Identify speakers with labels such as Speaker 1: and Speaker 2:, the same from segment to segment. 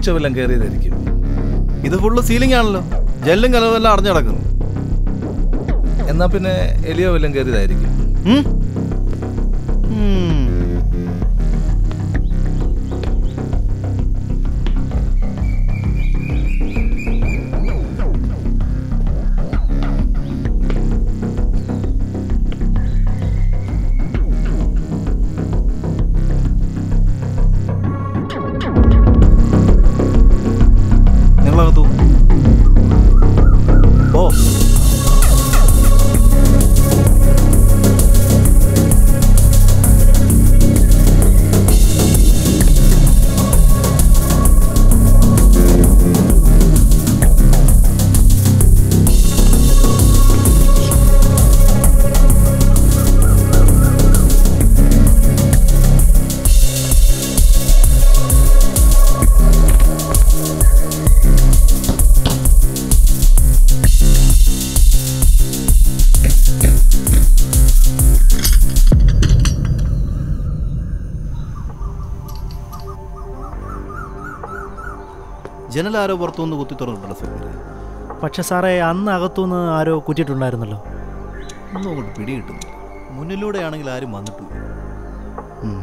Speaker 1: പൂച്ച വല്ലതും കയറിയതായിരിക്കും
Speaker 2: ഇത് ഫുള്ള് സീലിംഗ് ആണല്ലോ ജെല്ലും കലവെല്ലാം അടഞ്ഞു കിടക്കുന്നു
Speaker 1: എന്നാ പിന്നെ എലിയോ വല്ലതും കയറിയതായിരിക്കും
Speaker 2: ഉം? ഉം. നിങ്ങളകത്തു ഓ ജനലാരോ പുറത്തുനിന്ന് കുത്തി തുറന്നിട്ടുള്ള സൗകര്യം
Speaker 3: പക്ഷെ സാറേ അന്ന് അകത്തുനിന്ന് ആരോ കുറ്റിയിട്ടുണ്ടായിരുന്നല്ലോ
Speaker 2: ഒന്നും അങ്ങോട്ട് പിടി കിട്ടുന്നില്ല മുന്നിലൂടെ ആണെങ്കിൽ ആരും വന്നിട്ടില്ല ഉം.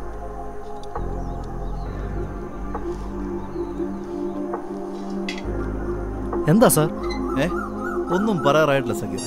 Speaker 3: എന്താ സാർ
Speaker 2: ഏ ഒന്നും പറയാറായിട്ടില്ല സഖീർ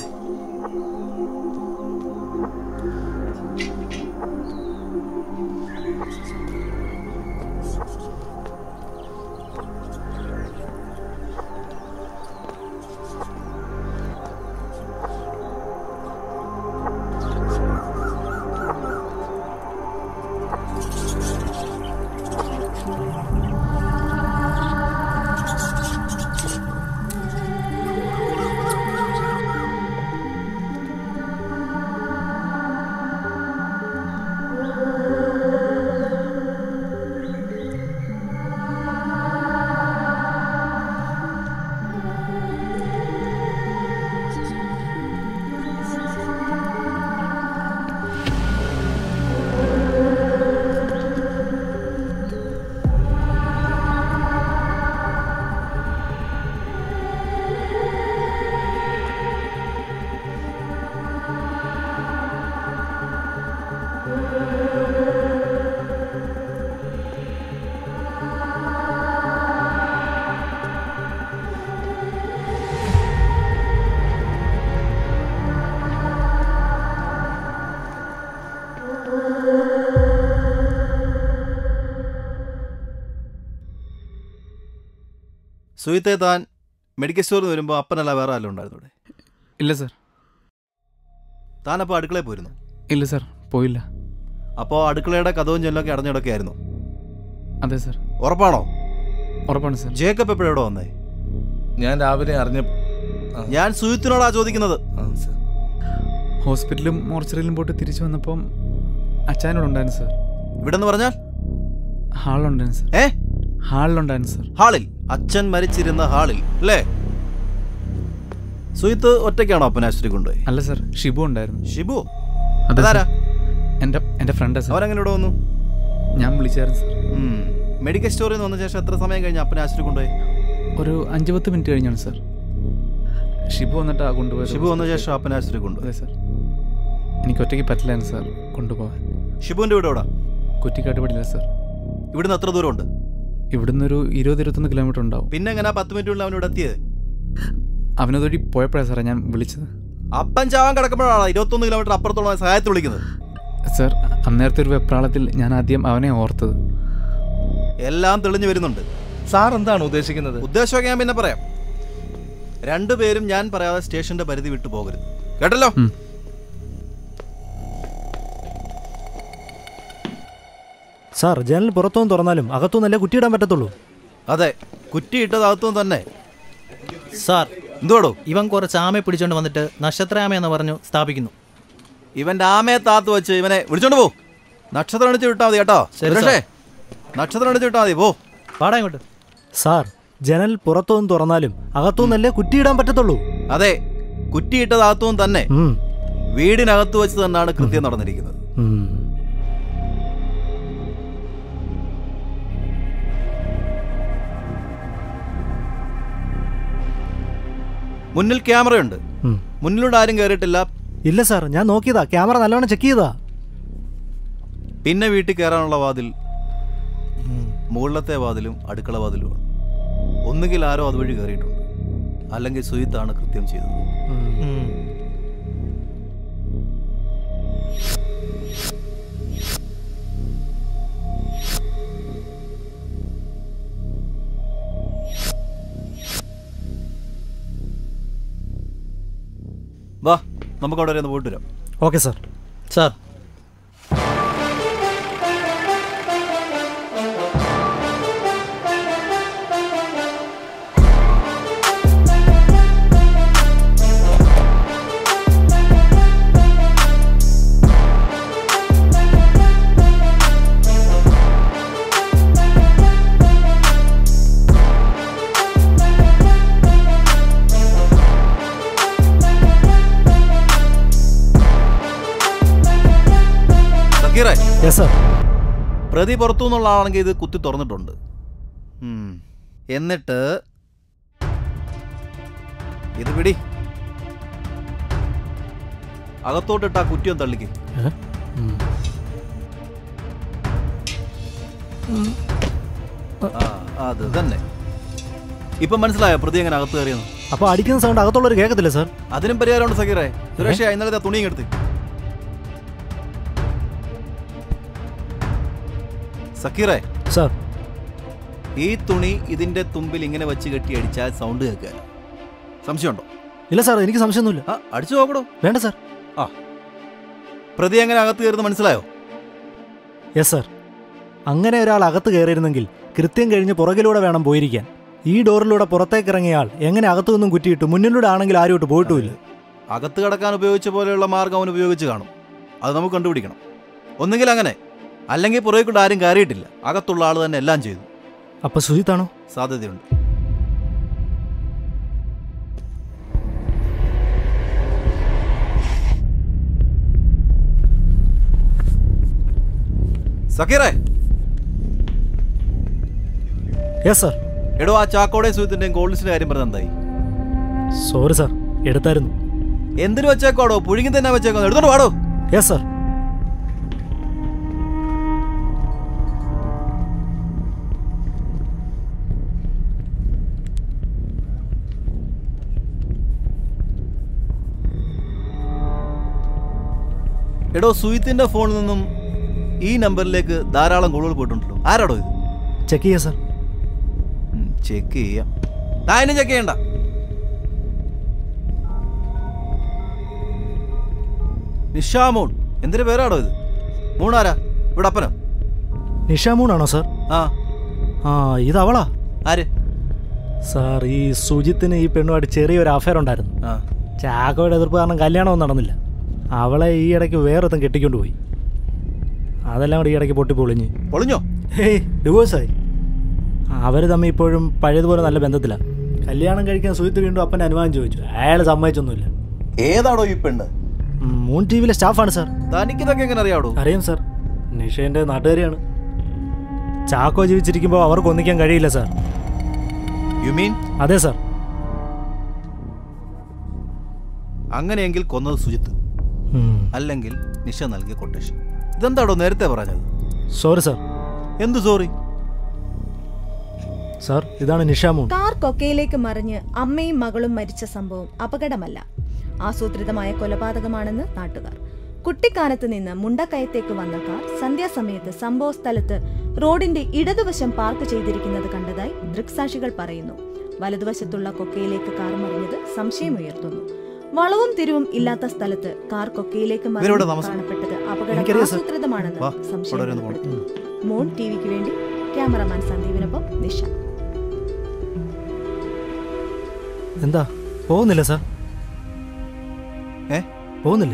Speaker 2: സുഹിത്തെ താൻ മെഡിക്കൽ സ്റ്റോറിൽ നിന്ന് വരുമ്പോൾ അപ്പനല്ല വേറെ ആരും ഉണ്ടായിരുന്നു ഇവിടെ
Speaker 4: ഇല്ല സർ
Speaker 2: താനപ്പോൾ അടുക്കളയിൽ പോയിരുന്നു
Speaker 4: ഇല്ല സർ പോയില്ല
Speaker 2: അപ്പോൾ അടുക്കളയുടെ കഥവും ജനലൊക്കെ അടഞ്ഞിടക്കായിരുന്നു
Speaker 4: അതെ സർ
Speaker 2: ഉറപ്പാണോ
Speaker 4: ഉറപ്പാണ് സർ
Speaker 2: ജേക്കബ് എപ്പോഴും ഇവിടെ വന്നേ
Speaker 1: ഞാൻ രാവിലെ അറിഞ്ഞ ആ,
Speaker 2: ഞാൻ സുഹിത്തിനോടാ ചോദിക്കുന്നത്
Speaker 1: ആ, സർ.
Speaker 4: ഹോസ്പിറ്റലും മോർച്ചറിയിലും പോയിട്ട് തിരിച്ചു വന്നപ്പം അച്ചാനോടുണ്ടായിരുന്നു സർ
Speaker 2: ഇവിടെ എന്ന് പറഞ്ഞാൽ
Speaker 4: ഹാളിലുണ്ടായിരുന്നു സർ
Speaker 2: ഏ
Speaker 4: ഹാളിലുണ്ടായിരുന്നു സർ
Speaker 2: ഹാളിൽ അച്ഛൻ മരിച്ചിരുന്ന ഹാളിൽ അല്ലേ സുഹിത്ത് ഒറ്റയ്ക്കാണോ അപ്പനെ ആശുപത്രി കൊണ്ടുപോയി
Speaker 4: അല്ല സർ ഷിബു ഉണ്ടായിരുന്നു
Speaker 2: ഷിബു
Speaker 4: അതെ
Speaker 2: അതാരാ
Speaker 4: സർ എൻ്റെ എൻ്റെ ഫ്രണ്ടാ സർ
Speaker 2: അവരെങ്ങനെ ഇവിടെ വന്നു
Speaker 4: ഞാൻ വിളിച്ചായിരുന്നു സർ
Speaker 2: ഉം. മെഡിക്കൽ സ്റ്റോറിൽ നിന്ന് വന്ന ശേഷം എത്ര സമയം കഴിഞ്ഞ് അപ്പനെ ആശുപത്രി കൊണ്ടുപോയി
Speaker 4: ഒരു അഞ്ച് പത്ത് മിനിറ്റ് കഴിഞ്ഞാണ് സർ ഷിബു വന്നിട്ടാ കൊണ്ടുപോയത്
Speaker 2: ഷിബു വന്ന ശേഷം അപ്പനെ ആശുപത്രി കൊണ്ടുപോയി
Speaker 4: അതെ സർ എനിക്ക് ഒറ്റയ്ക്ക് പറ്റില്ലായിരുന്നു സർ കൊണ്ടുപോകാൻ
Speaker 2: ഷിബുവിന്റെ വീട് എവിടെ
Speaker 4: കുറ്റിക്കാട്ട് പടിയില്ല സർ
Speaker 2: ഇവിടുന്ന് എത്ര ദൂരമുണ്ട്
Speaker 4: ഇവിടുന്ന് ഒരു ഇരുപത് ഇരുപത്തൊന്ന് കിലോമീറ്റർ ഉണ്ടാവും
Speaker 2: പിന്നെ എങ്ങനെ പത്ത് മിനിറ്റുള്ളിൽ അവൻ ഇവിടെ എത്തിയത്
Speaker 4: അവനതൊരു പോയപ്പോഴാണ് സാറേ ഞാൻ വിളിച്ചത്
Speaker 2: അപ്പൻ ചാവാൻ കിടക്കുമ്പോഴാണ് ഇരുപത്തൊന്ന് കിലോമീറ്റർ അപ്പുറത്തുള്ള സഹായത്തിൽ വിളിക്കുന്നത്
Speaker 4: സർ അന്നേരത്തെ ഒരു വെപ്രാളത്തിൽ ഞാൻ ആദ്യം അവനെ ഓർത്തത്
Speaker 2: എല്ലാം തെളിഞ്ഞു വരുന്നുണ്ട്
Speaker 1: സാർ എന്താണ് ഉദ്ദേശിക്കുന്നത്
Speaker 2: ഉദ്ദേശമൊക്കെ ഞാൻ പിന്നെ പറയാം രണ്ടുപേരും ഞാൻ പറയാതെ സ്റ്റേഷന്റെ പരിധി വിട്ടു പോകരുത് കേട്ടല്ലോ
Speaker 4: ഉം.
Speaker 3: സാർ ജനൽ പുറത്തുനിന്ന് തുറന്നാലും അകത്തുനിന്നല്ലേ കുറ്റിയിടാൻ പറ്റത്തുള്ളൂ
Speaker 2: അതെ കുറ്റിയിട്ടത് അകത്തും തന്നെ
Speaker 5: സാർ
Speaker 2: എന്തുവാടോ
Speaker 5: ഇവൻ കുറച്ച് ആമയെ പിടിച്ചോണ്ട് വന്നിട്ട് നക്ഷത്രാമ എന്ന് പറഞ്ഞു സ്ഥാപിക്കുന്നു
Speaker 2: ഇവന്റെ ആമയെ താത്ത് വെച്ച് ഇവനെ വിളിച്ചോണ്ട് പോ നക്ഷത്രം അടിച്ച് വിട്ടാ മതി കേട്ടോ
Speaker 5: ശരി,
Speaker 2: സുരേഷേ, നക്ഷത്രം അടിച്ച് വിട്ടാ മതി പോ
Speaker 5: പാടാ ഇങ്ങോട്ട്
Speaker 3: സാർ ജനൽ പുറത്തുനിന്ന് തുറന്നാലും അകത്തുനിന്നല്ലേ കുറ്റിയിടാൻ പറ്റത്തുള്ളൂ
Speaker 2: അതെ കുറ്റിയിട്ടത് അകത്തും തന്നെ
Speaker 3: ഉം.
Speaker 2: വീടിനകത്ത് വെച്ച് തന്നെയാണ് കൃത്യം നടന്നിരിക്കുന്നത്
Speaker 3: ഉം.
Speaker 2: മുന്നിൽ ക്യാമറയുണ്ട്
Speaker 3: ഉം.
Speaker 2: മുന്നിലൂടെ ആരും കയറിയിട്ടില്ല
Speaker 3: ഇല്ല സാർ ഞാൻ നോക്കിയതാ ക്യാമറ നല്ലോണം ചെക്ക് ചെയ്താ
Speaker 2: പിന്നെ വീട്ടിൽ കയറാനുള്ള വാതിൽ മുകളിലത്തെ വാതിലും അടുക്കള വാതിലുമാണ് ഒന്നുകിൽ ആരോ അതുവഴി കയറിയിട്ടുണ്ട് അല്ലെങ്കിൽ സുയിത്താണ് കൃത്യം ചെയ്തത്
Speaker 5: ഉം.
Speaker 2: വാ നമുക്ക് അവിടെ വരെ ഒന്ന് പോയിട്ട് വരാം
Speaker 3: ഓക്കെ സാർ
Speaker 5: സാർ
Speaker 2: സക്കീറേ
Speaker 3: യെസ് സാർ
Speaker 2: പ്രതി പുറത്തു നിന്നുള്ള ആളാണെങ്കിൽ ഇത് കുത്തി തുറന്നിട്ടുണ്ട് ഉം. എന്നിട്ട് ഇത് പിടി അകത്തോട്ടിട്ട് ആ കുറ്റിയും തള്ളിക്ക് ആ അത് തന്നെ ഇപ്പൊ മനസ്സിലായോ പ്രതി എങ്ങനെ അകത്ത് കയറിയെന്ന്
Speaker 3: അപ്പോൾ അടിക്കുന്ന സൗണ്ട് അകത്തുള്ളവർ കേൾക്കത്തില്ല സാർ
Speaker 2: അതിനും പരിഹാരമുണ്ട് സക്കീറേ സുരക്ഷ ഇന്നലത്തെ ആ തുണിയും എടുത്ത് സക്കീറേ
Speaker 3: സാർ
Speaker 2: ഈ തുണി ഇതിന്റെ തുമ്പിൽ ഇങ്ങനെ വെച്ച് കെട്ടി അടിച്ചാൽ സൗണ്ട് കേൾക്കാൻ സംശയമുണ്ടോ
Speaker 3: ഇല്ല സാർ എനിക്ക് സംശയമൊന്നുമില്ല
Speaker 2: ആ അടിച്ചു നോക്കണോ
Speaker 3: വേണ്ട സാർ
Speaker 2: ആ പ്രതി എങ്ങനെ അകത്ത് കയറുന്നത് മനസ്സിലായോ
Speaker 3: യെസ് സാർ അങ്ങനെ ഒരാൾ അകത്ത് കയറിയിരുന്നെങ്കിൽ കൃത്യം കഴിഞ്ഞ് പുറകിലൂടെ വേണം പോയിരിക്കാൻ ഈ ഡോറിലൂടെ പുറത്തേക്ക് ഇറങ്ങിയ ആൾ എങ്ങനെ അകത്തു നിന്നും കുറ്റിയിട്ട് മുന്നിലൂടെ ആണെങ്കിൽ ആരോട്ട് പോയിട്ടുമില്ല
Speaker 2: അകത്ത് കടക്കാൻ ഉപയോഗിച്ച പോലെയുള്ള മാർഗം അവൻ ഉപയോഗിച്ച് കാണും അത് നമുക്ക് കണ്ടുപിടിക്കണം ഒന്നുകിൽ അങ്ങനെ അല്ലെങ്കിൽ പുറകെ കൊണ്ട് ആരും കയറിയിട്ടില്ല അകത്തുള്ള ആൾ തന്നെ എല്ലാം ചെയ്തു
Speaker 3: അപ്പൊ സുജിത്താണോ
Speaker 2: സാധ്യതയുണ്ട് സക്കീറേ
Speaker 3: യെസ് സാർ
Speaker 2: എടോ ആ ചാക്കോടെയും സുഹൃത്തിന്റെയും ഗോൾഡിന്റെ കാര്യം പറഞ്ഞ എന്തായി
Speaker 3: സോറി സാർ എടുത്തായിരുന്നു
Speaker 2: എന്തിനു വെച്ചേക്കോടോ പുഴുങ്ങി തന്നെ വെച്ചേക്കോ എടുത്തോണ്ട് പാടോ
Speaker 3: യെസ് സാർ
Speaker 2: എടോ സുയിത്തിന്റെ ഫോണിൽ നിന്നും ഈ നമ്പറിലേക്ക് ധാരാളം കോളുകൾ പോയിട്ടുണ്ടല്ലോ ആരാടോ ഇത്
Speaker 3: ചെക്ക് ചെയ്യാം സാർ
Speaker 2: ചെക്ക് ചെയ്യാം താനും ചെക്ക് ചെയ്യണ്ട നിഷാമോൺ എന്തിന്റെ പേരാടോ ഇത് മൂണാരാ ഇവിടെ അപ്പനോ
Speaker 3: നിഷാമൂണാണോ സാർ
Speaker 2: ആ
Speaker 3: ആ ഇത് അവളാ
Speaker 2: ആര്
Speaker 3: സാർ ഈ സുജിത്തിന് ഈ പെണ്ണുമായിട്ട് ചെറിയൊരു അഫയർ ഉണ്ടായിരുന്നു
Speaker 2: ആ
Speaker 3: ചാക്കോയുടെ എതിർപ്പ് കാരണം കല്യാണമൊന്നും നടന്നില്ല അവളെ ഈ ഇടയ്ക്ക് വേറൊരുത്തം കെട്ടിക്കൊണ്ട് പോയി അതെല്ലാം കൂടി ഈ ഇടയ്ക്ക് പൊട്ടി പൊളിഞ്ഞ്
Speaker 2: പൊളിഞ്ഞോ
Speaker 3: ഹേയ് ഡിവോഴ്സായി അവർ തമ്മിൽ ഇപ്പോഴും പഴയതുപോലെ നല്ല ബന്ധത്തിലാണ് കല്യാണം കഴിക്കാൻ സുജിത്ത് വീണ്ടും അപ്പൻ്റെ അനുവാദം ചോദിച്ചു അയാൾ സമ്മതിച്ചൊന്നുമില്ല
Speaker 2: ഏതാടോ ഈ പെണ്ണ്
Speaker 3: ഉം, മൂൺ ടി വിയിലെ സ്റ്റാഫാണ് സാർ
Speaker 2: തനിക്കിതൊക്കെ എങ്ങനെ അറിയാടോ
Speaker 3: അറിയാം സാർ നിഷേൻ്റെ നാട്ടുകാരിയാണ് ചാക്കോ ജീവിച്ചിരിക്കുമ്പോൾ അവർക്ക് ഒന്നിക്കാൻ കഴിയില്ല സാർ
Speaker 2: യു മീൻ
Speaker 3: അതെ സാർ
Speaker 2: അങ്ങനെയെങ്കിൽ കൊന്നത് സുജിത്ത്
Speaker 3: ഉം,
Speaker 2: അല്ലെങ്കിൽ നിഷ നൽകിയ കൊട്ടേഷൻ ഇതെന്താടോ നേരത്തെ പറഞ്ഞത്
Speaker 3: സോറി സാർ
Speaker 2: എന്ത് സോറി
Speaker 3: സാർ ഇതാണ് നിഷാമൂൺ
Speaker 6: കാർ കൊക്കയിലേക്ക് മറിഞ്ഞ് അമ്മയും മകളും മരിച്ച സംഭവം അപകടമല്ല ആസൂത്രിതമായ കൊലപാതകമാണെന്ന് നാട്ടുകാർ കുട്ടിക്കാനത്ത് നിന്ന് മുണ്ടക്കയത്തേക്ക് വന്ന കാർ സന്ധ്യാസമയത്ത് സംഭവ സ്ഥലത്ത് റോഡിന്റെ ഇടതുവശം പാർക്ക് ചെയ്തിരിക്കുന്നത് കണ്ടതായി ദൃക്സാക്ഷികൾ പറയുന്നു വലതുവശത്തുള്ള കൊക്കയിലേക്ക് കാർ മറിഞ്ഞത് സംശയമുയർത്തുന്നു വളവും തിരിവും ഇല്ലാത്ത സ്ഥലത്ത് കാർ കൊക്കയിലേക്ക്
Speaker 2: ഇവരെവിടെ
Speaker 6: മറിഞ്ഞ്
Speaker 2: താമസം?
Speaker 6: കാണപ്പെട്ടത് അപകടം
Speaker 3: എനിക്കറിയാം, സർ.
Speaker 6: ആസൂത്രിതമാണെന്ന്
Speaker 2: വാ,
Speaker 6: സംശയം
Speaker 2: ഇവിടെ വരെ ഒന്ന്
Speaker 6: ബലപ്പെടുത്തുന്നു. മോൺ ടി വിക്ക് വേണ്ടി ക്യാമറമാൻ സന്ദീപിനൊപ്പം നിഷ
Speaker 3: എന്താ പോകുന്നില്ല സാർ
Speaker 2: ഏ
Speaker 3: പോകുന്നില്ലേ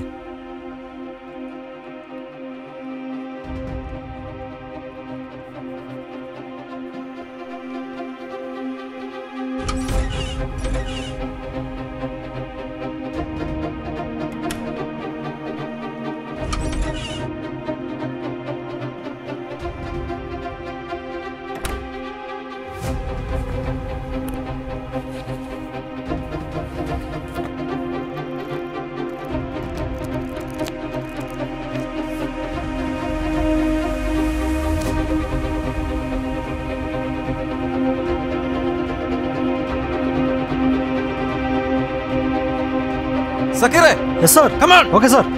Speaker 2: സക്കീറെ
Speaker 3: yes sir
Speaker 2: come on
Speaker 3: okay sir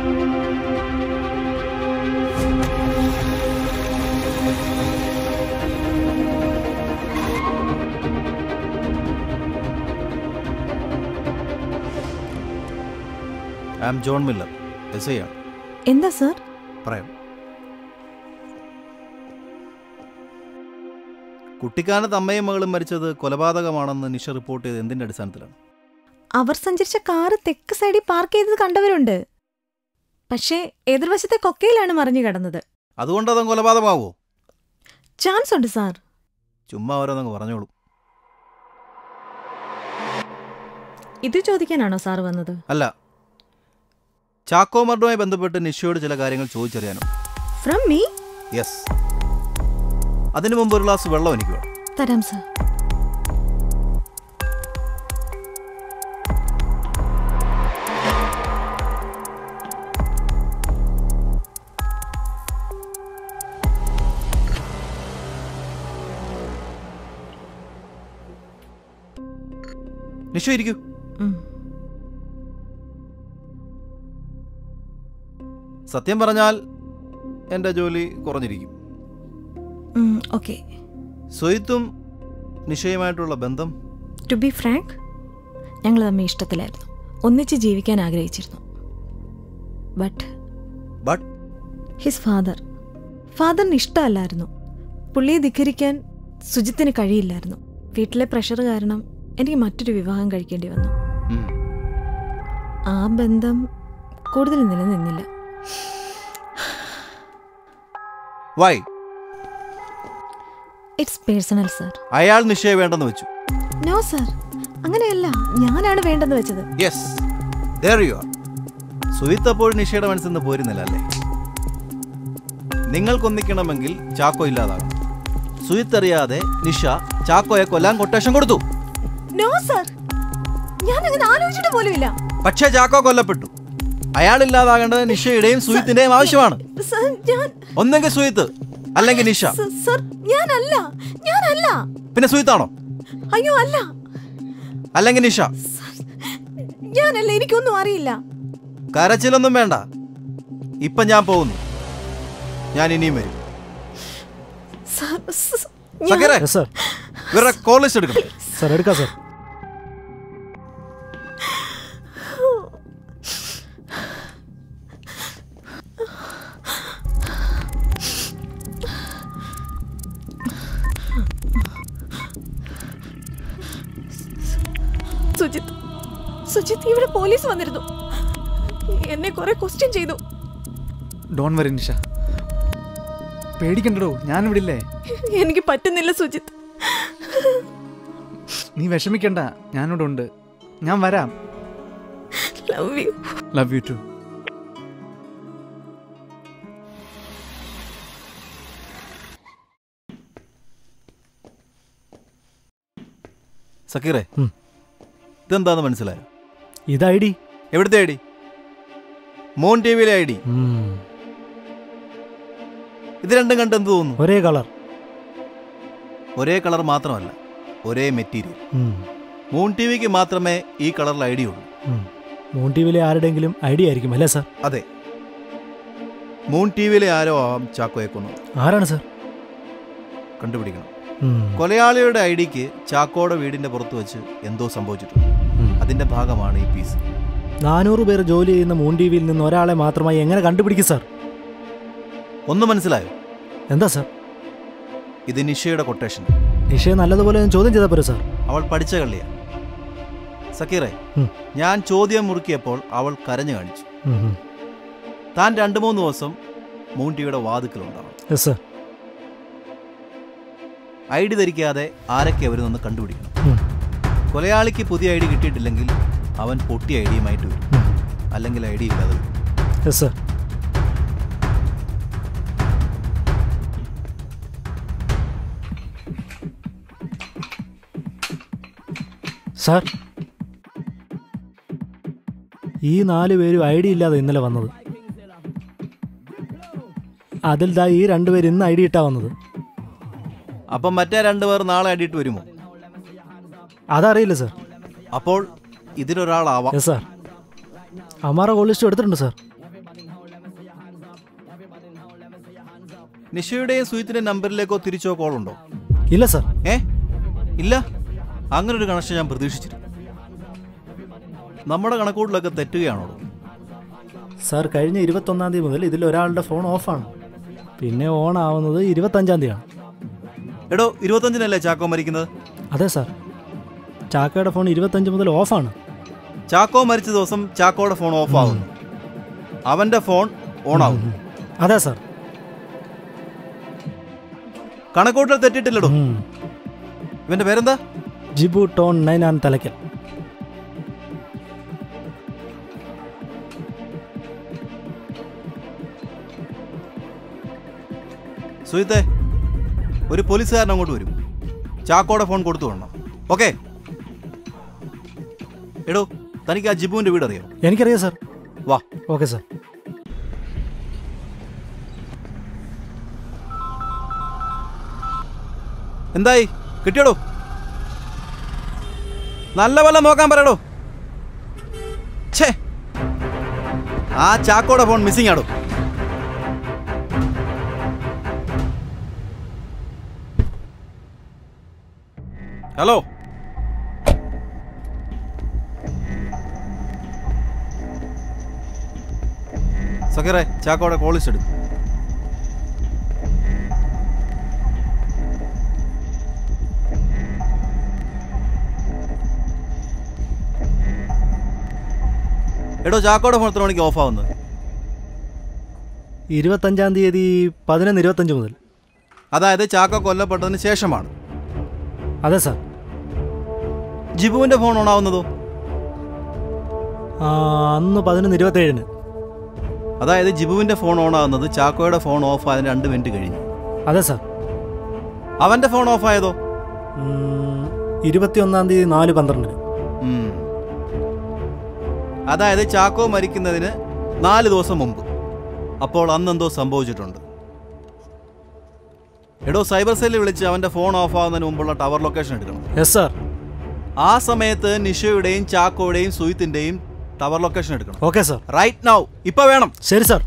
Speaker 2: I am John Miller S I ആണ്
Speaker 6: എന്താ സർ
Speaker 2: പറയാം കുട്ടിക്കാലത്ത് അമ്മയും മകളും മരിച്ചത് കൊലപാതകമാണെന്ന് നിഷ റിപ്പോർട്ട് ചെയ്ത് എന്തിന്റെ അടിസ്ഥാനത്തിലാണ്
Speaker 6: അവർ സഞ്ചരിച്ച കാറ് തെക്ക് സൈഡിൽ പാർക്ക് ചെയ്തത് കണ്ടവരുണ്ട് പക്ഷേ എതിർവശത്തെ കൊക്കയിലാണ് മറിഞ്ഞു കിടന്നത്
Speaker 2: അതുകൊണ്ട് അതും കൊലപാതകമാവോ
Speaker 6: ചാൻസ് ഉണ്ട് സാർ
Speaker 2: ചുമ്മാ ഓരോന്നങ്ങ് പറഞ്ഞോളൂ
Speaker 6: ഇത് ചോദിക്കാനാണോ സാർ വന്നത്
Speaker 2: അല്ല ചാക്കോ മർഡുമായി ബന്ധപ്പെട്ട് നിഷയോട് ചില കാര്യങ്ങൾ ചോദിച്ചറിയാനുണ്ട്
Speaker 6: ഫ്രം മീ
Speaker 2: യെസ് അതിനു മുമ്പ് ഒരു ഗ്ലാസ് വെള്ളം എനിക്ക് വേണം
Speaker 6: തരാം സാർ
Speaker 2: നിഷ ഇരിക്കൂ
Speaker 6: ഉം.
Speaker 2: സത്യം പറഞ്ഞാൽ എൻ്റെ ജോലി കുറഞ്ഞിരിക്കും
Speaker 6: ഉം, ഓക്കെ
Speaker 2: സ്വയിത്തും നിഷയുമായിട്ടുള്ള ബന്ധം
Speaker 6: ടു ബി ഫ്രാങ്ക് ഞങ്ങൾ തമ്മിൽ ഇഷ്ടത്തിലായിരുന്നു ഒന്നിച്ച് ജീവിക്കാൻ ആഗ്രഹിച്ചിരുന്നു ബട്ട്
Speaker 2: ബട്ട്
Speaker 6: ഹിസ് ഫാദർ ഫാദറിന് ഇഷ്ടമല്ലായിരുന്നു പുള്ളിയെ ധിക്കരിക്കാൻ സുജിത്തിന് കഴിയില്ലായിരുന്നു വീട്ടിലെ പ്രഷർ കാരണം എനിക്ക് മറ്റൊരു വിവാഹം കഴിക്കേണ്ടി വന്നു ആ ബന്ധം കൂടുതൽ നിലനിന്നില്ല
Speaker 2: വൈ
Speaker 6: ഇറ്റ്സ് പേഴ്സണൽ സർ
Speaker 2: അയാൾ നിഷയെ വേണ്ടെന്ന് വെച്ചു
Speaker 6: നോ സർ അങ്ങനെയല്ല ഞാനാണ് വേണ്ടെന്ന് വെച്ചത്
Speaker 2: yes there you are Suhith അപ്പോൾ നിഷയുടെ മനസ്സിൽ നിന്ന് പോരുന്നില്ല അല്ലേ നിങ്ങൾക്കൊന്നിക്കണമെങ്കിൽ ചാക്കോ ഇല്ലാതാകണം സുഹിത്ത് അറിയാതെ നിഷ ചാക്കോയെ കൊല്ലാൻ കൊട്ടേഷൻ കൊടുത്തു
Speaker 6: നോ സർ ഞാൻ അങ്ങനെ ആലോചിച്ചിട്ട് പോലുമില്ല
Speaker 2: പക്ഷേ ചാക്കോ കൊല്ലപ്പെട്ടു അയാളില്ലാതാകേണ്ടത് നിഷയുടെയും സുഹിത്തിന്റെയും ആവശ്യമാണ്
Speaker 6: സർ ഞാൻ
Speaker 2: ഒന്നെങ്കിൽ സുഹിത്ത് അല്ലെങ്കിൽ നിഷ
Speaker 6: സ- സർ ഞാനല്ല ഞാനല്ല
Speaker 2: പിന്നെ സുഹിത്താണോ
Speaker 6: അയ്യോ അല്ല
Speaker 2: അല്ലെങ്കിൽ നിഷ
Speaker 6: ഞാനല്ല എനിക്കൊന്നും അറിയില്ല
Speaker 2: കരച്ചിലൊന്നും വേണ്ട ഇപ്പൊ ഞാൻ പോകുന്നു ഞാൻ ഇനിയും വരും
Speaker 6: സർ സ- ഞാൻ-
Speaker 2: സക്കീറെ
Speaker 3: യെസ് സാർ
Speaker 2: ഇവരുടെ കോൾ ലിസ്റ്റ് എടുക്കണം
Speaker 3: സാർ എടുക്കാം സാർ
Speaker 6: സുജിത്ത് സുജിത്ത് ഇവിടെ പോലീസ് വന്നിരുന്നു എന്നെ കുറെ ക്വസ്റ്റ്യൻ ചെയ്തു
Speaker 4: ഡോൺ വരി നിഷ പേടിക്കണ്ടടോ ഞാനിവിടെ ഇല്ലേ
Speaker 6: എനിക്ക് പറ്റുന്നില്ല സുജിത്ത്
Speaker 4: നീ വിഷമിക്കണ്ട ഞാനിവിടെ ഉണ്ട് ഞാൻ വരാം
Speaker 6: love you
Speaker 4: love you too
Speaker 2: സക്കീറെ
Speaker 3: ഉം.
Speaker 2: ഇതെന്താന്ന് മനസ്സിലായോ
Speaker 3: ഇത് ഐ ഡി
Speaker 2: എവിടുത്തെ ഐ ഡി മോൺ ടി വിയിലെ ഐ ഡി ഇത് രണ്ടും കണ്ട് എന്ത് തോന്നുന്നു
Speaker 3: ഒരേ കളർ
Speaker 2: ഒരേ കളർ മാത്രമല്ല ഒരേ മെറ്റീരിയൽ
Speaker 3: ഉം.
Speaker 2: മൂൺ ടി വിക്ക് മാത്രമേ ഈ കളറിൽ ഐ ഡി ഉള്ളൂ
Speaker 3: ഉം. മൂൺ ടി വിയിലെ ആരുടെയെങ്കിലും ഐ ഡി ആയിരിക്കും അല്ലേ സാർ
Speaker 2: അതെ മൂൺ ടി വിയിലെ ആരോ ആവാം ചാക്കോയെ കൊന്നത്
Speaker 3: ആരാണ് സാർ
Speaker 2: കണ്ടുപിടിക്കണം
Speaker 3: ഉം.
Speaker 2: കൊലയാളിയുടെ ഐ ഡിക്ക് ചാക്കോയുടെ വീടിന്റെ പുറത്ത് വെച്ച് എന്തോ സംഭവിച്ചിട്ടുണ്ട്
Speaker 3: ഉം.
Speaker 2: അതിന്റെ ഭാഗമാണ് ഈ പീസ്
Speaker 3: നാനൂറ് പേർ ജോലി ചെയ്യുന്ന മൂൺ ടി വിയിൽ നിന്ന് ഒരാളെ മാത്രമായി എങ്ങനെ കണ്ടുപിടിക്കും സാർ
Speaker 2: ഒന്ന് മനസ്സിലായോ
Speaker 3: എന്താ സാർ
Speaker 2: ഇത് നിഷയുടെ കൊട്ടേഷൻ
Speaker 3: നിഷയെ നല്ലതുപോലെ ഒന്ന് ചോദ്യം ചെയ്താൽ പോരെ സാർ
Speaker 2: അവൾ പഠിച്ച കള്ളിയാ സക്കീറെ
Speaker 3: ഉം.
Speaker 2: ഞാൻ ചോദ്യം മുറുക്കിയപ്പോൾ അവൾ കരഞ്ഞു കാണിച്ചു
Speaker 3: ഉം, ഉം.
Speaker 2: താൻ രണ്ടു മൂന്ന് ദിവസം മൂൺ ടിവിയുടെ വാതുക്കലുണ്ടാവും
Speaker 3: യെസ് സാർ
Speaker 2: ഐ ഡി ധരിക്കാതെ ആരൊക്കെ അവരെന്നൊന്ന് കണ്ടുപിടിക്കണം
Speaker 3: ഉം.
Speaker 2: കൊലയാളിക്ക് പുതിയ ഐ ഡി കിട്ടിയിട്ടില്ലെങ്കിൽ അവൻ പൊട്ടിയ ഐ ഡിയുമായിട്ട് വരും
Speaker 3: ഉം.
Speaker 2: അല്ലെങ്കിൽ ഐ ഡി ഇല്ലാതെ വരും
Speaker 3: യെസ് സാർ സാർ ഈ നാല് പേരും ഐ ഡി ഇല്ലാതെ ഇന്നലെ വന്നത് അതിൽ ദാ ഈ രണ്ടുപേര് ഇന്ന് ഐ ഡി ഇട്ടാ വന്നത്
Speaker 2: അപ്പം മറ്റേ രണ്ടുപേർ നാളെ ഐ ഡി ഇട്ട് വരുമോ
Speaker 3: അതറിയില്ല സാർ
Speaker 2: അപ്പോൾ ഇതിലൊരാളാവാം
Speaker 3: യെസ് സാർ അമാറ കോൾ ലിസ്റ്റ് എടുത്തിട്ടുണ്ട് സാർ
Speaker 2: നിഷയുടെയും സുഹിത്തിൻ്റെ നമ്പറിലേക്കോ തിരിച്ചോ കോൾ ഉണ്ടോ
Speaker 3: ഇല്ല സാർ
Speaker 2: ഏ ഇല്ല അങ്ങനെ ഒരു കണക്ഷൻ ഞാൻ പ്രതീക്ഷിച്ചിരുന്നു നമ്മുടെ കണക്കൂട്ടിലൊക്കെ തെറ്റുകയാണോ
Speaker 3: സാർ കഴിഞ്ഞ ഇരുപത്തൊന്നാം തീയതി മുതൽ ഇതിൽ ഒരാളുടെ ഫോൺ ഓഫാണ് പിന്നെ ഓൺ ആവുന്നത് ഇരുപത്തഞ്ചാം തീയതിയാണ്
Speaker 2: എടോ ഇരുപത്തഞ്ചിനല്ലേ ചാക്കോ മരിക്കുന്നത്
Speaker 3: അതെ സാർ ചാക്കയുടെ ഫോൺ ഇരുപത്തഞ്ച് മുതൽ ഓഫാണ്
Speaker 2: ചാക്കോ മരിച്ച ദിവസം ചാക്കോയുടെ ഫോൺ ഓഫ് ആകുന്നു അവന്റെ ഫോൺ ഓൺ ആകുന്നു
Speaker 3: അതെ സാർ
Speaker 2: കണക്കൂട്ടൽ തെറ്റിട്ടില്ലടോ
Speaker 3: ഉം.
Speaker 2: ഇവന്റെ പേരെന്താ
Speaker 3: ജിബു ടോൺ നൈനാൻ തലയ്ക്കൽ
Speaker 2: സുഹിത്തെ ഒരു പോലീസുകാരൻ അങ്ങോട്ട് വരും ചാക്കോയുടെ ഫോൺ കൊടുത്തു വേണം ഓക്കെ എടോ തനിക്ക് ആ ജിബുവിന്റെ വീട് അറിയോ
Speaker 3: എനിക്കറിയാം സാർ
Speaker 2: വാ
Speaker 3: ഓക്കെ സാർ
Speaker 2: എന്തായി കിട്ടിയോടോ നല്ല വല്ല നോക്കാൻ പറയടോ ഛേ ആ ചാക്കോയുടെ ഫോൺ മിസ്സിംഗ് ആടോ ഹലോ സക്കീറെ ചാക്കോയുടെ കോളിസ്റ്റ് എടുക്കും എടോ ചാക്കോയുടെ ഫോൺ എത്ര മണിക്ക് ഓഫ് ആവുന്നത്
Speaker 3: ഇരുപത്തഞ്ചാം തീയതി പതിനൊന്ന് ഇരുപത്തഞ്ച് മുതൽ
Speaker 2: അതായത് ചാക്കോ കൊല്ലപ്പെട്ടതിന് ശേഷമാണ്
Speaker 3: അതെ സാർ
Speaker 2: ജിബുവിന്റെ ഫോൺ ഓൺ ആവുന്നതോ
Speaker 3: ആ, അന്ന് പതിനൊന്ന് ഇരുപത്തേഴിന്
Speaker 2: അതായത് ജിബുവിന്റെ ഫോൺ ഓൺ ആവുന്നത് ചാക്കോയുടെ ഫോൺ ഓഫ് ആയതിന് രണ്ട് മിനിറ്റ് കഴിഞ്ഞു
Speaker 3: അതെ സാർ
Speaker 2: അവന്റെ ഫോൺ ഓഫ് ആയതോ
Speaker 3: ഉം, ഇരുപത്തിയൊന്നാം തീയതി നാല് പന്ത്രണ്ടിന്
Speaker 2: ഉം. അതായത് ചാക്കോ മരിക്കുന്നതിന് നാല് ദിവസം മുമ്പ് അപ്പോൾ അന്നെന്തോ സംഭവിച്ചിട്ടുണ്ട് എടോ സൈബർ സെല്ലിൽ വിളിച്ച് അവന്റെ ഫോൺ ഓഫ് ആവുന്നതിന് മുമ്പുള്ള ടവർ ലൊക്കേഷൻ എടുക്കണം
Speaker 3: യെസ് സാർ
Speaker 2: ആ സമയത്ത് നിഷയുടെയും ചാക്കോയുടെയും സുഹിത്തിന്റെയും ടവർ ലൊക്കേഷൻ എടുക്കണം
Speaker 3: ഓക്കെ സാർ
Speaker 2: റൈറ്റ് നൗ ഇപ്പൊ വേണം
Speaker 3: ശരി സാർ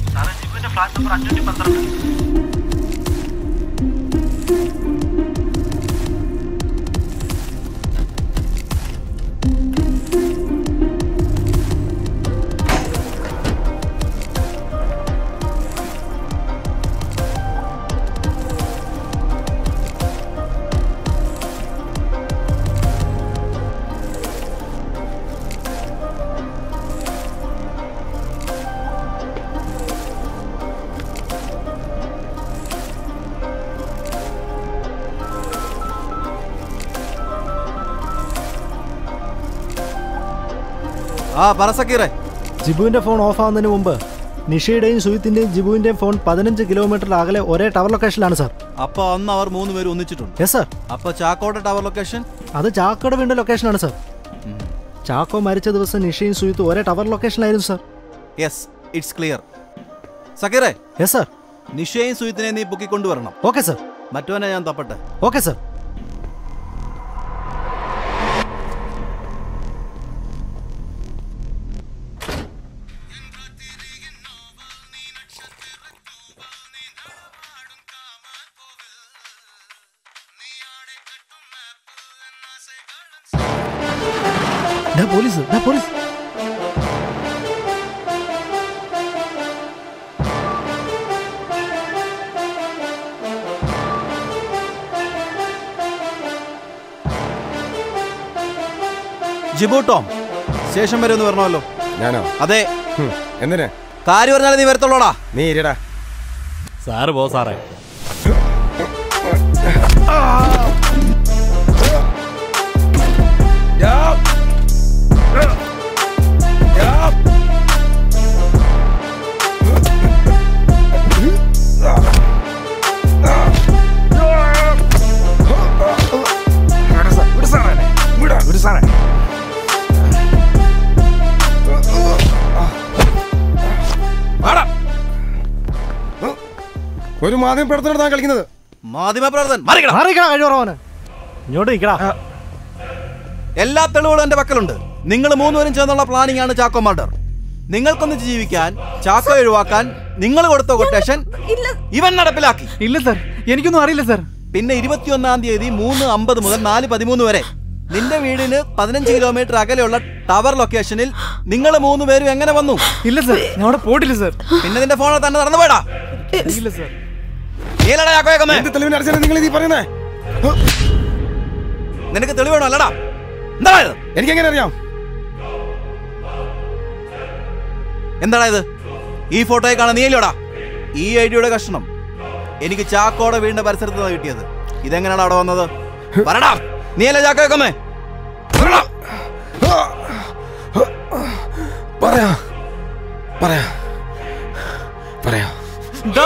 Speaker 2: ആ പറ സക്കീറെ
Speaker 3: ജിബുവിന്റെ ഫോൺ ഓഫ് ആവുന്നതിന് മുമ്പ് നിഷയുടെയും സുഹിത്തിന്റെയും ജിബുവിന്റെയും ഫോൺ പതിനഞ്ച് കിലോമീറ്റർ അകലെ ഒരേ ടവർ ലൊക്കേഷനിലാണ് സാർ
Speaker 2: അപ്പൊ അന്ന് അവർ മൂന്ന് പേര് ഒന്നിച്ചിട്ടുണ്ട്
Speaker 3: യെസ് സാർ
Speaker 2: അപ്പൊ ചാക്കോയുടെ ടവർ ലൊക്കേഷൻ
Speaker 3: അത് ചാക്കോയുടെ വീടിന്റെ ലൊക്കേഷനാണ് സാർ ചാക്കോ മരിച്ച ദിവസം നിഷയും സുഹിത്തും ഒരേ ടവർ ലൊക്കേഷനിലായിരുന്നു സാർ
Speaker 2: യെസ് ഇറ്റ്സ് ക്ലിയർ സക്കീറെ
Speaker 3: യെസ് സാർ
Speaker 2: നിഷയും സുഹിത്തിനെ നീ പൊക്കിക്കൊണ്ടുവരണം
Speaker 3: ഓക്കെ സാർ
Speaker 2: മറ്റവനെ ഞാൻ തപ്പട്ടെ
Speaker 3: ഓക്കെ സാർ ദാ പോലീസ് ദാ പോലീസ്
Speaker 2: ജിബു ടോം സ്റ്റേഷൻ വരെ ഒന്ന് വരണമല്ലോ
Speaker 7: ഞാനോ
Speaker 2: അതെ
Speaker 7: ഹും, എന്തിന്
Speaker 2: കാര്യം പറഞ്ഞാലേ നീ വരത്തുള്ളൂടാ
Speaker 7: നീ ഇരിടാ
Speaker 3: സാറ് പോ സാറേ
Speaker 7: ഒരു മാധ്യമ പ്രവർത്തനം കളിക്കുന്നത്
Speaker 2: മാധ്യമ പ്രവർത്തൻ മറികട
Speaker 3: മാറിക്കടാ കഴിവറവന് ഇങ്ങോട്ട് നിൽക്കടാ
Speaker 2: എല്ലാ തെളിവുകളും എന്റെ പക്കലുണ്ട് നിങ്ങൾ മൂന്നുപേരും ചേർന്നുള്ള പ്ലാനിംഗ് ആണ് ചാക്കോ മർഡർ നിങ്ങൾക്കൊന്നിച്ച് ജീവിക്കാൻ ചാക്കോ ഒഴിവാക്കാൻ നിങ്ങൾ കൊടുത്ത കൊട്ടേഷൻ
Speaker 6: ഇല്ല
Speaker 2: ഇവൻ നടപ്പിലാക്കി
Speaker 4: ഇല്ല സാർ എനിക്കൊന്നും അറിയില്ല സാർ
Speaker 2: പിന്നെ ഇരുപത്തിയൊന്നാം തീയതി മൂന്ന് അമ്പത് മുതൽ നാല് പതിമൂന്ന് വരെ നിന്റെ വീടിന് പതിനഞ്ച് കിലോമീറ്റർ അകലെയുള്ള ടവർ ലൊക്കേഷനിൽ നിങ്ങൾ മൂന്ന് പേരും എങ്ങനെ വന്നു
Speaker 4: ഇല്ല സാർ ഞാൻ അവിടെ പോയിട്ടില്ല സാർ
Speaker 2: പിന്നെ നിന്റെ ഫോണിൽ തന്നെ നടന്നു പോയടാ
Speaker 4: ഇല്ല സാർ
Speaker 2: നീലടാ ചാക്കോയെ കൊന്നേ
Speaker 7: എന്ത് തെളിവിന് അടിച്ചാലും നിങ്ങൾ ഈ പറയുന്നേ ഹ്,
Speaker 2: നിനക്ക് തെളിവേണോ അല്ലടാ എന്താ ഇത്
Speaker 7: എനിക്കെങ്ങനെ അറിയാം
Speaker 2: എന്താടാ ഇത് ഈ ഫോട്ടോയെ കാണാൻ നീയല്ലോടാ ഈ ഐഡിയുടെ കഷ്ണം എനിക്ക് ചാക്കോടെ വീടിന്റെ പരിസരത്ത് നിന്ന് കിട്ടിയത് ഇതെങ്ങനെയാണ് അവിടെ വന്നത് പറടാ നീയല്ലേ ചാക്കോയെ കൊന്നേ പറടാ.
Speaker 7: പറയാ പറയാ പറയാ
Speaker 4: ദാ.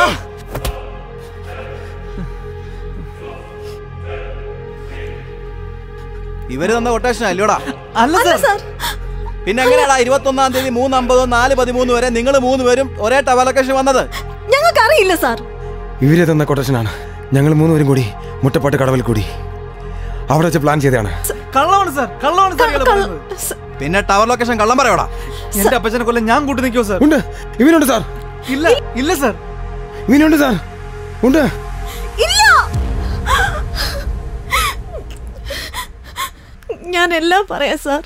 Speaker 2: ഇവര് തന്ന കൊട്ടേഷൻ അല്ലോടാ
Speaker 4: അല്ല
Speaker 6: അല്ല
Speaker 4: സാർ
Speaker 6: സാർ
Speaker 2: പിന്നെ എങ്ങനെയാടാ ഇരുപത്തി ഒന്നാം തീയതി മൂന്ന് അമ്പത് നാല് പതിമൂന്ന് വരെ നിങ്ങൾ മൂന്ന് പേരും ഒരേ ടവർ ലൊക്കേഷൻ വന്നത്
Speaker 6: ഞങ്ങൾക്ക് അറിയില്ല സാർ
Speaker 7: ഇവരെ തന്ന കൊട്ടേഷനാണ് ഞങ്ങൾ മൂന്നുപേരും കൂടി മുട്ടപ്പാട്ട് കടവിൽ കൂടി അവിടെ വെച്ച് പ്ലാൻ ചെയ്തതാണ്
Speaker 4: കള്ളമാണ് സാർ കള്ളമാണ് സാർ ഇയാള്
Speaker 6: കള്ള-
Speaker 4: പറയുന്നത്.
Speaker 6: സ-
Speaker 2: പിന്നെ ടവർ ലൊക്കേഷൻ കള്ളം പറയോടാ
Speaker 4: എന്റെ അപ്പച്ചനെ കൊല്ലം ഞാൻ കൂട്ടി നിൽക്കുമോ സാർ
Speaker 7: ഉണ്ട് ഇവനുണ്ട് സാർ
Speaker 4: ഇല്ല ഇല്ല സാർ
Speaker 7: ഇവനുണ്ട് സാർ ഉണ്ട്
Speaker 6: ഇല്ല ഞാൻ എല്ലാം പറയാം സാർ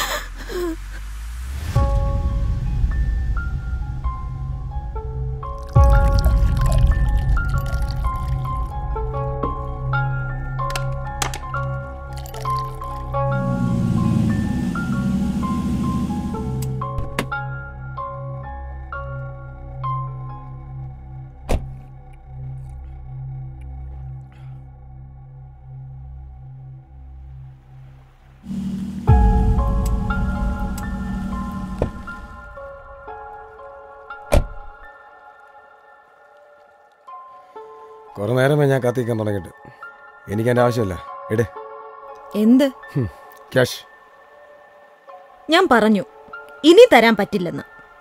Speaker 7: കുറെ നേരമേ ഞാൻ കാത്തിരിക്കാൻ തുടങ്ങിയിട്ട് എനിക്ക് എൻ്റെ ആവശ്യമില്ല ഇട്
Speaker 6: എന്ത്
Speaker 7: ക്യാഷ്
Speaker 6: ഞാൻ പറഞ്ഞു ഇനി തരാൻ പറ്റില്ലെന്ന്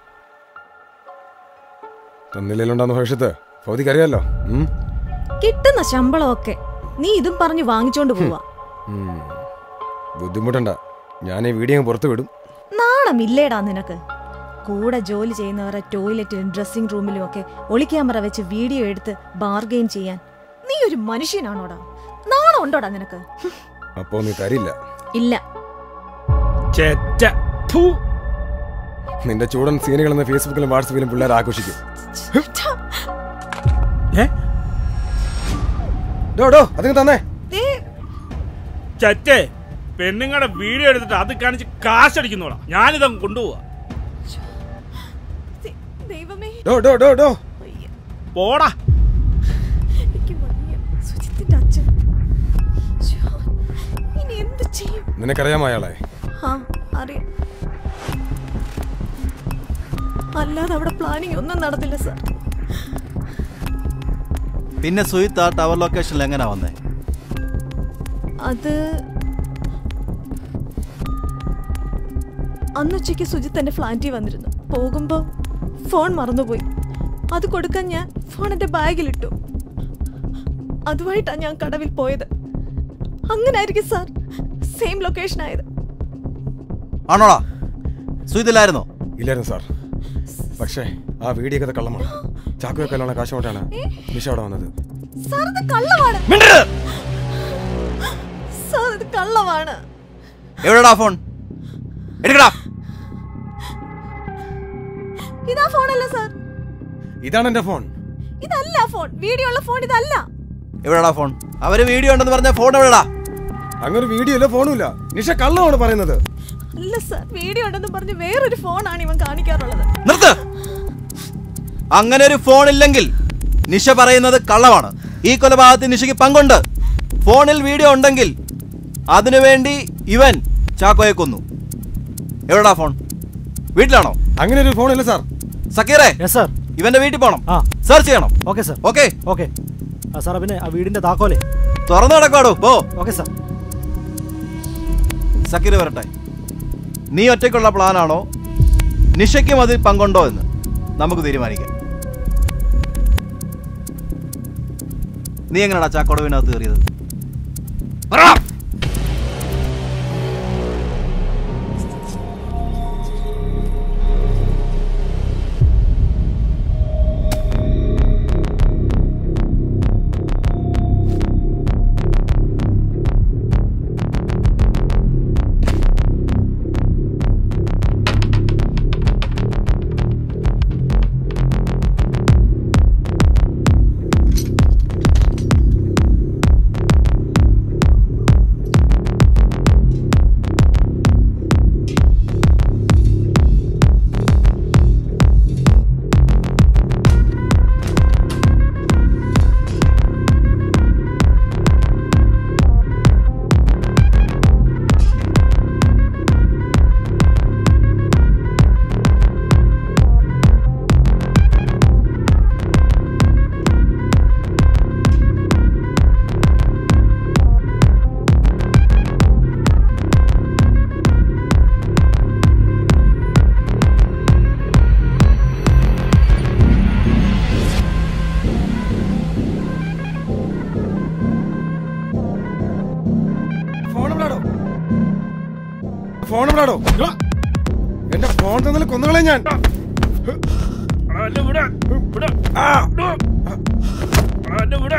Speaker 7: തന്നില്ലുണ്ടാകുന്ന ഭവിഷ്യത്ത് ഭൗതിക്ക് അറിയാലോ ഉം?
Speaker 6: കിട്ടുന്ന ശമ്പളമൊക്കെ നീ ഇതും പറഞ്ഞു വാങ്ങിച്ചോണ്ട് പോവാ
Speaker 7: ഉം. ബുദ്ധിമുട്ടണ്ട ഞാൻ ഈ വീഡിയോ അങ്ങ് പുറത്ത് വിടും
Speaker 6: നാണമില്ലേടാ നിനക്ക് കൂടെ ജോലി ചെയ്യുന്നവരെ ടോയ്ലറ്റിലും ഡ്രസ്സിംഗ് റൂമിലും ഒക്കെ ഒളി ക്യാമറ വെച്ച് വീഡിയോ എടുത്ത് ബാർഗെയിൻ ചെയ്യാൻ നീ ഒരു മനുഷ്യനാണോടാ നാണം ഉണ്ടോടാ നിനക്ക് ഹും,
Speaker 7: അപ്പോൾ നീ തരില്ല
Speaker 6: ഇല്ല
Speaker 8: ചെറ്റ ഫു.
Speaker 7: നിന്റെ ചൂടൻ സീനുകളെന്ന് ഫേസ്ബുക്കിലും വാട്സപ്പിലും പിള്ളേർ ആഘോഷിക്കും
Speaker 8: ഏ?
Speaker 7: ഡോ ഡോ അതിന് തന്നേ
Speaker 6: ദേ,
Speaker 8: ചെറ്റേ പെണ്ണുങ്ങളുടെ വീഡിയോ എടുത്തിട്ട് അത് കാണിച്ച് കാശടിക്കുന്നോടാ ഞാനിതങ്ങ് കൊണ്ടുപോവാ
Speaker 6: ദേ- ദൈവമേ
Speaker 7: ഡോ ഡോ ഡോ ഡോ
Speaker 6: വയ്യ.
Speaker 8: പോടാ
Speaker 6: എനിക്ക് വയ്യ. സുജിത്തിന്റെ അച്ഛൻ ശ്ശോ, ഇനി എന്ത് ചെയ്യും
Speaker 7: നിനക്കറിയാമോ അയാളെ
Speaker 6: ആ അറിയാം അല്ലാതെ അവിടെ പ്ലാനിങ് ഒന്നും നടന്നില്ല സാർ
Speaker 2: പിന്നെ സുഹിത്ത് ആ ടവർ ലൊക്കേഷനിൽ എങ്ങനെയാ വന്നേ
Speaker 6: അത് അന്നുച്ചയ്ക്ക് സുജിത്ത് എൻ്റെ ഫ്ലാറ്റിൽ വന്നിരുന്നു പോകുമ്പോൾ ഫോൺ മറന്നുപോയി അത് കൊടുക്കാൻ ഞാൻ ഫോൺ എൻ്റെ ബാഗിലിട്ടു അതുമായിട്ടാണ് ഞാൻ കടവിൽ പോയത് അങ്ങനെ ആയിരിക്കും സാർ സെയിം ലൊക്കേഷൻ ആയത്
Speaker 2: ആണോടാ സുഹിത്തില്ലായിരുന്നോ
Speaker 7: ഇല്ലായിരുന്നു സാർ പക്ഷേ ആ വീഡിയോ കഥ കള്ളമാണ് ചാക്കോയെ കല്ലാണ് കാശുമായിട്ടാണ് നിഷ അവിടെ വന്നത്
Speaker 6: സാർ ഇത് കള്ളമാണ് സാർ ഇത് കള്ളമാണ്
Speaker 2: എവിടെടാ ഫോൺ എടുക്കടാ
Speaker 6: ഇതാ ഫോണല്ല സാർ
Speaker 7: ഇതാണ് എന്റെ ഫോൺ
Speaker 6: ഇതല്ല ഫോൺ വീഡിയോ ഉള്ള ഫോൺ ഇതല്ല
Speaker 2: എവിടെടാ ഫോൺ അവര് വീഡിയോ ഉണ്ടെന്ന് പറഞ്ഞ ഫോൺ എവിടെടാ
Speaker 7: അങ്ങനെ ഒരു വീഡിയോ ഇല്ല ഫോണും ഇല്ല നിഷ കള്ളമാണ് പറയുന്നത്
Speaker 6: അല്ല സാർ വീഡിയോ ഉണ്ടെന്ന് പറഞ്ഞ് വേറൊരു ഫോണാണ് ഇവൻ കാണിക്കാറുള്ളത്
Speaker 2: നിർത്ത് അങ്ങനെ ഒരു ഫോൺ ഇല്ലെങ്കിൽ നിഷ പറയുന്നത് കള്ളമാണ് ഈ കൊലപാതകത്തിൽ നിഷയ്ക്ക് പങ്കുണ്ട് ഫോണിൽ വീഡിയോ ഉണ്ടെങ്കിൽ അതിനുവേണ്ടി ഇവൻ ചാക്കോയെ കൊന്നു എവിടെടാ ഫോൺ വീട്ടിലാണോ
Speaker 7: അങ്ങനെ ഒരു ഫോൺ ഇല്ല സാർ
Speaker 2: സക്കീറേ
Speaker 3: യെസ് സാർ
Speaker 2: ഇവന്റെ വീട്ടിൽ പോണം
Speaker 3: ആ
Speaker 2: സെർച്ച് ചെയ്യണം
Speaker 3: ഓക്കെ സാർ
Speaker 2: ഓക്കെ
Speaker 3: ഓക്കെ ആ സാർ പിന്നെ ആ വീടിന്റെ താക്കോലേ
Speaker 2: തുറന്നു കിടക്കാടോ പോ
Speaker 3: ഓക്കെ സാർ
Speaker 2: സക്കീർ വരട്ടെ നീ ഒറ്റയ്ക്കുള്ള പ്ലാനാണോ നിഷയ്ക്കും അതിൽ പങ്കുണ്ടോ എന്ന് നമുക്ക് തീരുമാനിക്കാം നീ എങ്ങനെയാടാ ചാക്കോടെ വീണകത്ത് കയറിയത് പറടാ.
Speaker 7: ഫോൺ എവിടാടോ എന്റെ ഫോൺ തന്നിൽ കൊന്നുകളെ ഞാൻ
Speaker 8: എടാ, എന്നെ വിട്. വിട്. ആ, വിട്. എടാ, എന്നെ വിട്.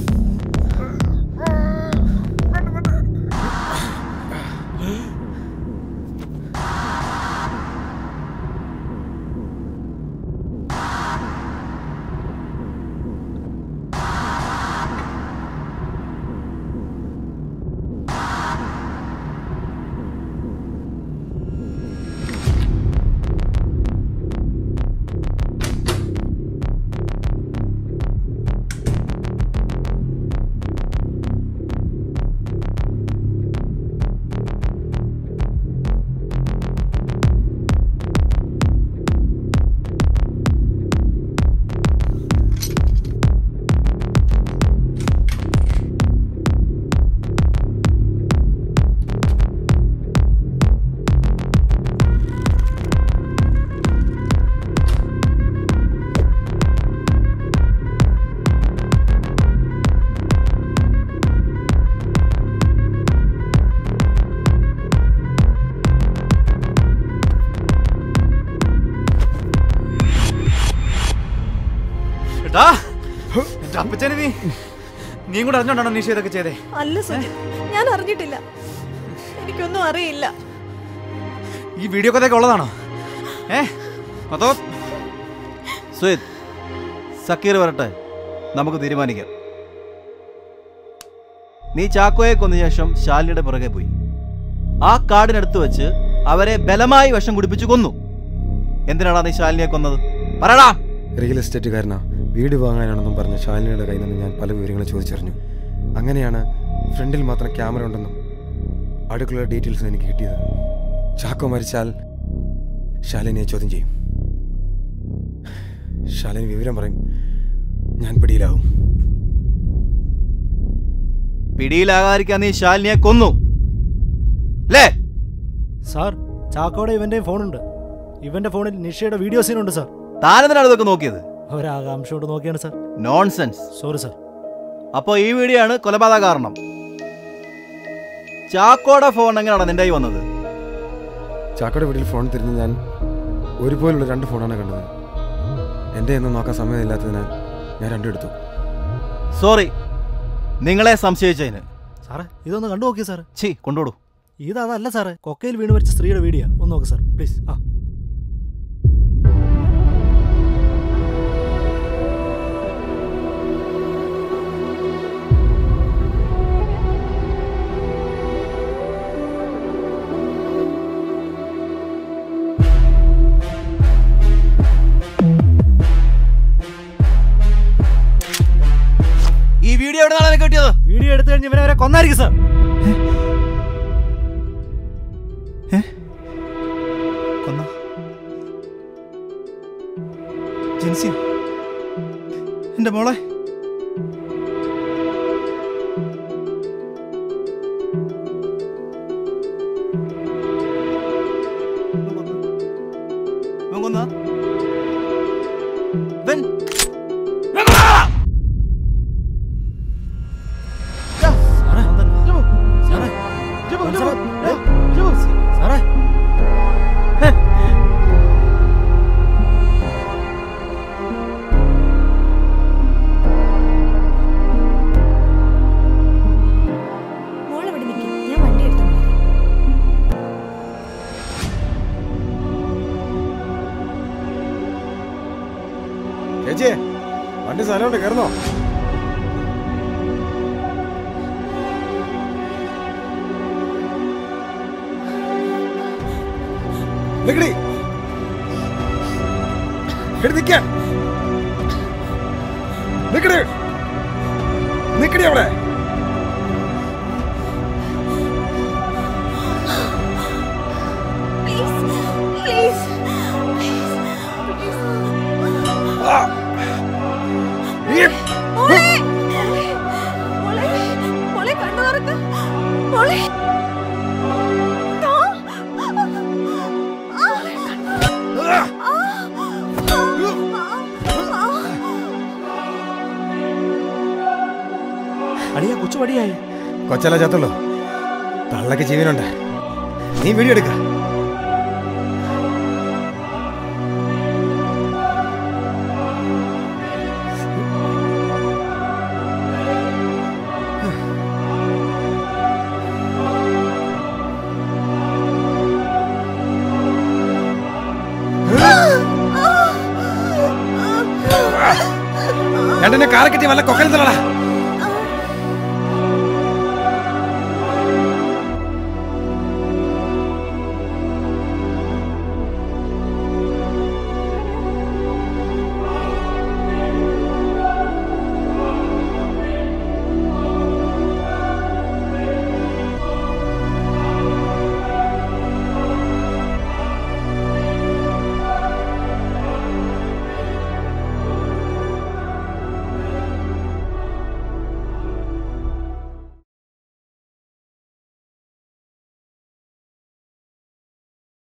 Speaker 4: എടാ എന്റെ അപ്പച്ചനെ നീ നീ കൂടെ അറിഞ്ഞോണ്ടാണോ നിഷ ഇതൊക്കെ ചെയ്തേ
Speaker 6: അല്ല സുജിത് ഞാൻ അറിഞ്ഞിട്ടില്ല എനിക്കൊന്നും അറിയില്ല
Speaker 4: ഈ വീഡിയോ കഥയൊക്കെ ഉള്ളതാണോ ഏ അതോ
Speaker 2: സുഹിത് സക്കീർ വരട്ടെ നമുക്ക് തീരുമാനിക്കാം നീ ചാക്കോയെ കൊന്ന ശേഷം ശാലിനിയുടെ പുറകെ പോയി ആ കാടിനടുത്ത് വെച്ച് അവരെ ബലമായി വിഷം കുടിപ്പിച്ചു കൊന്നു എന്തിനാടാ നീ ശാലിനിയെ കൊന്നത് പറയടാ
Speaker 7: റിയൽ എസ്റ്റേറ്റുകാരനാ വീട് വാങ്ങാനാണെന്നും പറഞ്ഞ് ശാലിനിയുടെ കയ്യിൽ നിന്ന് ഞാൻ പല വിവരങ്ങളും ചോദിച്ചറിഞ്ഞു അങ്ങനെയാണ് ഫ്രണ്ടിൽ മാത്രം ക്യാമറ ഉണ്ടെന്നും അടുക്കള ഡീറ്റെയിൽസ് എനിക്ക് കിട്ടിയത് ചാക്കോ മരിച്ചാൽ ശാലിനിയെ ചോദ്യം ചെയ്യും ശാലിനി വിവരം പറയും ഞാൻ പിടിയിലാവും
Speaker 2: പിടിയിലാകാതിരിക്കാൻ നീ ശാലിനിയെ കൊന്നു അല്ലേ
Speaker 3: സാർ ചാക്കോടെ ഇവന്റെയും ഫോണുണ്ട് ഇവന്റെ ഫോണിൽ നിഷയുടെ വീഡിയോ സീനുണ്ട് സാർ
Speaker 2: താനെന്തിനാണ് ഇതൊക്കെ നോക്കിയത്
Speaker 3: ഒരാകാംക്ഷ കൊണ്ട് നോക്കിയാണ് സാർ
Speaker 2: നോൺസെൻസ്
Speaker 3: സോറി സാർ
Speaker 2: അപ്പോൾ ഈ വീഡിയോ ആണ് കൊലപാതക കാരണം ചാക്കോയുടെ ഫോൺ എങ്ങനെയാണ് നിന്റെ കൈ വന്നത്
Speaker 7: ചാക്കോയുടെ വീട്ടിൽ ഫോൺ തിരിഞ്ഞ് ഞാൻ ഒരുപോലുള്ള രണ്ട് ഫോണാണ് കണ്ടത് എൻ്റെ ഒന്നും നോക്കാൻ സമയമില്ലാത്തതിനാൽ ഞാൻ രണ്ടും എടുത്തു
Speaker 2: സോറി നിങ്ങളെ സംശയിച്ചതിന്
Speaker 3: സാറേ ഇതൊന്ന് കണ്ടു നോക്കിയ സാറേ
Speaker 2: ഛീ കൊണ്ടുവിടൂ
Speaker 3: ഇതല്ല സാറേ കൊക്കയിൽ വീണ് മരിച്ച സ്ത്രീയുടെ വീഡിയോ ഒന്ന് നോക്ക് സാർ പ്ലീസ് ആ
Speaker 2: ഈ വീഡിയോ എവിടെ നിന്നാണ് കിട്ടിയത്
Speaker 3: വീഡിയോ എടുത്തു കഴിഞ്ഞ് ഇവനെ വരെ കൊന്നായിരിക്കും സാർ
Speaker 2: കൊന്ന ജിൻസി എന്റെ മോളെ ഇവൻ കൊന്നതാ? ഇവൻ?
Speaker 3: സാറേ
Speaker 6: മോളെവിടെ നിൽക്കും ഞാൻ വണ്ടി എടുത്തു
Speaker 7: ചേച്ചിയെ വണ്ടി സ്ഥലമുണ്ട് കയറുന്നോ നിക്കടി എടി നിക്കാൻ നിക്കടി നിക്കടി അവിടെ
Speaker 6: പ്ലീസ്
Speaker 7: ആ. ഈ.
Speaker 6: മോളെ മോളെ മോളെ കണ്ണു തുറക്ക് മോളെ ആ. ആ.
Speaker 7: ആ.
Speaker 6: ആ. ആ.
Speaker 3: അടിയാ കൊച്ചു പടിയായി
Speaker 7: കൊച്ചല്ല ചത്തുള്ളൂ തള്ളക്ക് ജീവനുണ്ട് നീ വീഡിയോ എടുക്ക രണ്ടിനെ കാറക്കെട്ടി വല്ല കൊക്കൽ തള്ളടാ